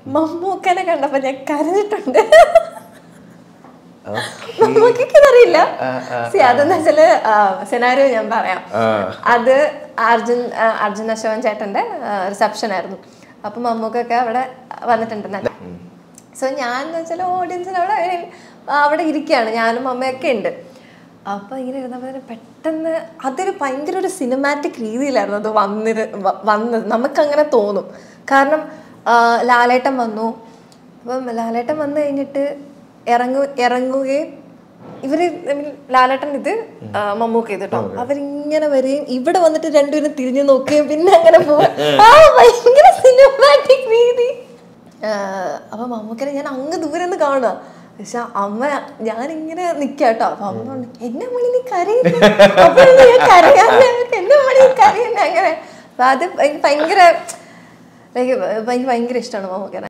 മമ്മൂക്കനെ കണ്ടപ്പോ ഞാൻ കരഞ്ഞിട്ടുണ്ട് മമ്മൂക്കറിയില്ല സി അതെന്താ വെച്ചാല് സെനാരിയോ ഞാൻ പറയാം അത് അർജുൻ ആ, അർജുൻ അശോകൻ ചേട്ടന്റെ റിസപ്ഷൻ ആയിരുന്നു അപ്പൊ മമ്മൂക്കൊക്കെ അവിടെ വന്നിട്ടുണ്ടെന്നല്ല സോ ഞാൻ എന്ന് വെച്ചാൽ ഓഡിയൻസിന് അവിടെ ഇങ്ങനെ, ആ, അവിടെ ഇരിക്കുകയാണ് ഞാനും അമ്മയൊക്കെ ഉണ്ട് അപ്പൊ ഇങ്ങനെ ഇരുന്നപ്പോൾ തന്നെ പെട്ടെന്ന് അതൊരു ഭയങ്കര ഒരു സിനിമാറ്റിക് രീതിയിലായിരുന്നു അത് വന്നിര് വ- വന്നത് നമുക്കങ്ങനെ തോന്നും കാരണം ആ, ലാലേട്ടൻ വന്നു അപ്പം ലാലേട്ടൻ വന്നു കഴിഞ്ഞിട്ട് ഇറങ്ങു ഇറങ്ങുകയും ഇവര് I mean, ലാലേട്ടൻ ഇത് ആ, മമ്മൂക്ക ഇത് കേട്ടോ അവരിങ്ങനെ വരികയും ഇവിടെ വന്നിട്ട് രണ്ടുപേരും തിരിഞ്ഞു നോക്കുകയും പിന്നെ അങ്ങനെ പോവാ ആ ഭയങ്കര സിനിമാറ്റിക് രീതി ആ, അപ്പൊ മമ്മൂക്കനെ ഞാൻ അങ്ങ് ദൂരെ നിന്ന് കാണുക പക്ഷെ അമ്മ ഞാനിങ്ങനെ നിക്കാട്ടോ അപ്പൊ അമ്മ പറഞ്ഞു, എന്നെ മണി നീ കരയുന്നു അപ്പൊ ഞാൻ കരയാതെ എന്നെ മണി നീ കരയുന്നു അങ്ങനെ അപ്പൊ അത് എനിക്ക് ഭയങ്കര എനിക്ക് ഭയങ്കര ഇഷ്ടമാണ് മമ്മൂക്കനെ